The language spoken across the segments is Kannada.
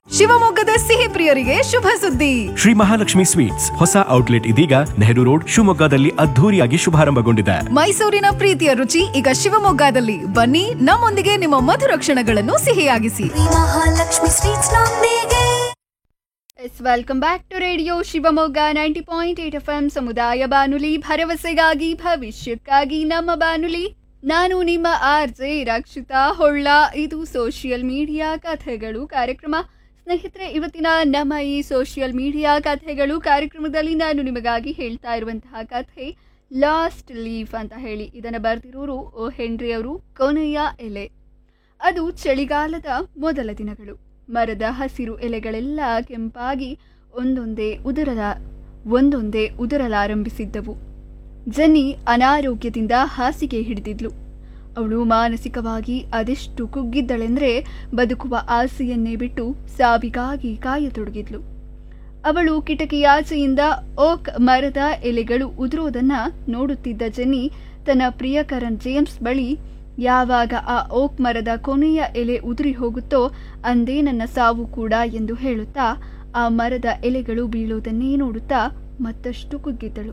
ಶಿವಮೊಗ್ಗದ ಸಿಹಿ ಪ್ರಿಯರಿಗೆ ಶುಭ ಸುದ್ದಿ ಶ್ರೀ ಮಹಾಲಕ್ಷ್ಮಿ ಸ್ವೀಟ್ಸ್ ಹೊಸ ಔಟ್ಲೆಟ್ ಇದೀಗ ನೆಹರು ರೋಡ್ ಶಿವಮೊಗ್ಗದಲ್ಲಿ ಅದ್ಧೂರಿಯಾಗಿ ಶುಭಾರಂಭಗೊಂಡಿದೆ ಮೈಸೂರಿನ ಪ್ರೀತಿಯ ರುಚಿ ಈಗ ಶಿವಮೊಗ್ಗದಲ್ಲಿ ಬನ್ನಿ ನಮ್ಮೊಂದಿಗೆ ನಿಮ್ಮ ಮಧುರ ಕ್ಷಣಗಳನ್ನು ಸಿಹಿಯಾಗಿಸಿ ಶ್ರೀ ಮಹಾಲಕ್ಷ್ಮಿ ಸ್ವೀಟ್ಸ್ ನೊಂದಿಗೆ yes welcome back to radio Shivamogga ninety point eight F M ಸಮುದಾಯ ಬಾನುಲಿ ಭರವಸೆಗಾಗಿ ಭವಿಷ್ಯಕ್ಕಾಗಿ ನಮ್ಮ ಬಾನುಲಿ ನಾನು ನಿಮ್ಮ ಆರ್ ಜೆ ರಕ್ಷಿತಾ ಹೊಳ್ಳ ಇದು ಸೋಷಿಯಲ್ ಮೀಡಿಯಾ ಕಥೆಗಳು ಕಾರ್ಯಕ್ರಮ ಸ್ನೇಹಿತರೆ ಇವತ್ತಿನ ನಮ್ಮ ಈ ಸೋಷಿಯಲ್ ಮೀಡಿಯಾ ಕಥೆಗಳು ಕಾರ್ಯಕ್ರಮದಲ್ಲಿ ನಾನು ನಿಮಗಾಗಿ ಹೇಳ್ತಾ ಇರುವಂತಹ ಕಥೆ ಲಾಸ್ಟ್ ಲೀಫ್ ಅಂತ ಹೇಳಿ ಇದನ್ನು ಬರೆದಿರೋರು ಓ ಹೆನ್ರಿ ಅವರು ಕೊನೆಯ ಎಲೆ ಅದು ಚಳಿಗಾಲದ ಮೊದಲ ದಿನಗಳು ಮರದ ಹಸಿರು ಎಲೆಗಳೆಲ್ಲ ಕೆಂಪಾಗಿ ಒಂದೊಂದೇ ಉದುರಲ ಒಂದೊಂದೇ ಉದುರಲಾರಂಭಿಸಿದ್ದವು ಜನಿ ಅನಾರೋಗ್ಯದಿಂದ ಹಾಸಿಗೆ ಹಿಡಿದಿದ್ಲು ಅವಳು ಮಾನಸಿಕವಾಗಿ ಅದೆಷ್ಟು ಕುಗ್ಗಿದ್ದಳೆಂದರೆ ಬದುಕುವ ಆಸೆಯನ್ನೇ ಬಿಟ್ಟು ಸಾವಿಗಾಗಿ ಕಾಯತೊಡಗಿದ್ಲು ಅವಳು ಕಿಟಕಿಯಾಚೆಯಿಂದ ಓಕ್ ಮರದ ಎಲೆಗಳು ಉದುರೋದನ್ನ ನೋಡುತ್ತಿದ್ದ ಜೆನ್ನಿ ತನ್ನ ಪ್ರಿಯಕರನ್ ಜೇಮ್ಸ್ ಬಳಿ ಯಾವಾಗ ಆ ಓಕ್ ಮರದ ಕೊನೆಯ ಎಲೆ ಉದುರಿ ಹೋಗುತ್ತೋ ಅಂದೇ ನನ್ನ ಸಾವು ಕೂಡ ಎಂದು ಹೇಳುತ್ತಾ ಆ ಮರದ ಎಲೆಗಳು ಬೀಳೋದನ್ನೇ ನೋಡುತ್ತಾ ಮತ್ತಷ್ಟು ಕುಗ್ಗಿದ್ದಳು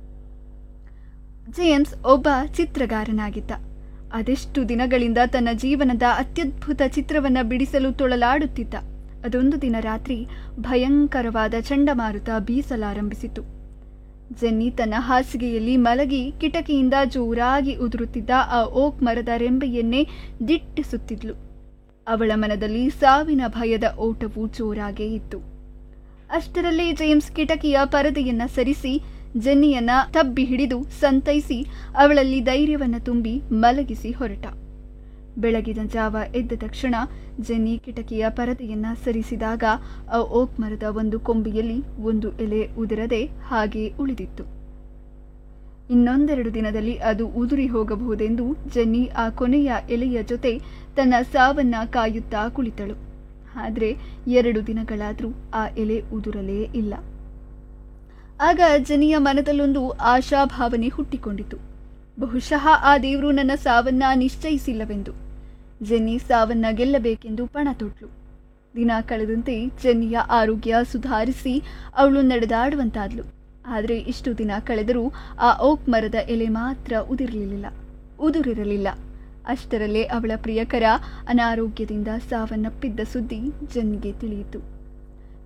ಜೇಮ್ಸ್ ಒಬ್ಬ ಚಿತ್ರಗಾರನಾಗಿದ್ದ ಅದೆಷ್ಟು ದಿನಗಳಿಂದ ತನ್ನ ಜೀವನದ ಅತ್ಯದ್ಭುತ ಚಿತ್ರವನ್ನ ಬಿಡಿಸಲು ತೊಳಲಾಡುತ್ತಿದ್ದ ಅದೊಂದು ದಿನ ರಾತ್ರಿ ಭಯಂಕರವಾದ ಚಂಡಮಾರುತ ಬೀಸಲಾರಂಭಿಸಿತು ಜೆನ್ನಿ ತನ್ನ ಹಾಸಿಗೆಯಲ್ಲಿ ಮಲಗಿ ಕಿಟಕಿಯಿಂದ ಜೋರಾಗಿ ಉದುರುತ್ತಿದ್ದ ಆ ಓಕ್ ಮರದ ರೆಂಬೆಯನ್ನೇ ದಿಟ್ಟಿಸುತ್ತಿದ್ಲು ಅವಳ ಮನದಲ್ಲಿ ಸಾವಿನ ಭಯದ ಓಟವು ಜೋರಾಗೇ ಇತ್ತು ಅಷ್ಟರಲ್ಲಿ ಜೇಮ್ಸ್ ಕಿಟಕಿಯ ಪರದೆಯನ್ನ ಸರಿಸಿ ಜೆನ್ನಿಯನ್ನ ತಬ್ಬಿ ಹಿಡಿದು ಸಂತೈಸಿ ಅವಳಲ್ಲಿ ಧೈರ್ಯವನ್ನ ತುಂಬಿ ಮಲಗಿಸಿ ಹೊರಟ ಬೆಳಗಿನ ಜಾವ ಎದ್ದ ತಕ್ಷಣ ಜೆನ್ನಿ ಕಿಟಕಿಯ ಪರದೆಯನ್ನ ಸರಿಸಿದಾಗ ಆ ಓಕ್ ಮರದ ಒಂದು ಕೊಂಬೆಯಲ್ಲಿ ಒಂದು ಎಲೆ ಉದುರದೆ ಹಾಗೆ ಉಳಿದಿತ್ತು ಇನ್ನೊಂದೆರಡು ದಿನದಲ್ಲಿ ಅದು ಉದುರಿ ಹೋಗಬಹುದೆಂದು ಜೆನ್ನಿ ಆ ಕೊನೆಯ ಎಲೆಯ ಜೊತೆ ತನ್ನ ಸಾವನ್ನ ಕಾಯುತ್ತಾ ಕುಳಿತಳು ಆದರೆ ಎರಡು ದಿನಗಳಾದರೂ ಆ ಎಲೆ ಉದುರಲೇ ಇಲ್ಲ ಆಗ ಜನಿಯ ಮನದಲ್ಲೊಂದು ಆಶಾಭಾವನೆ ಹುಟ್ಟಿಕೊಂಡಿತು ಬಹುಶಃ ಆ ದೇವರು ನನ್ನ ಸಾವನ್ನ ನಿಶ್ಚಯಿಸಿಲ್ಲವೆಂದು ಜೆನ್ನಿ ಸಾವನ್ನ ಗೆಲ್ಲಬೇಕೆಂದು ಪಣ ತೊಟ್ಲು ದಿನ ಕಳೆದಂತೆ ಜೆನ್ನಿಯ ಆರೋಗ್ಯ ಸುಧಾರಿಸಿ ಅವಳು ನಡೆದಾಡುವಂತಾದ್ಲು ಆದರೆ ಇಷ್ಟು ದಿನ ಕಳೆದರೂ ಆ ಓಕ್ ಮರದ ಎಲೆ ಮಾತ್ರ ಉದಿರಲಿಲ್ಲ ಉದುರಿರಲಿಲ್ಲ ಅಷ್ಟರಲ್ಲೇ ಅವಳ ಪ್ರಿಯಕರ ಅನಾರೋಗ್ಯದಿಂದ ಸಾವನ್ನಪ್ಪಿದ್ದ ಸುದ್ದಿ ಜೆನ್ನಿಗೆ ತಿಳಿಯಿತು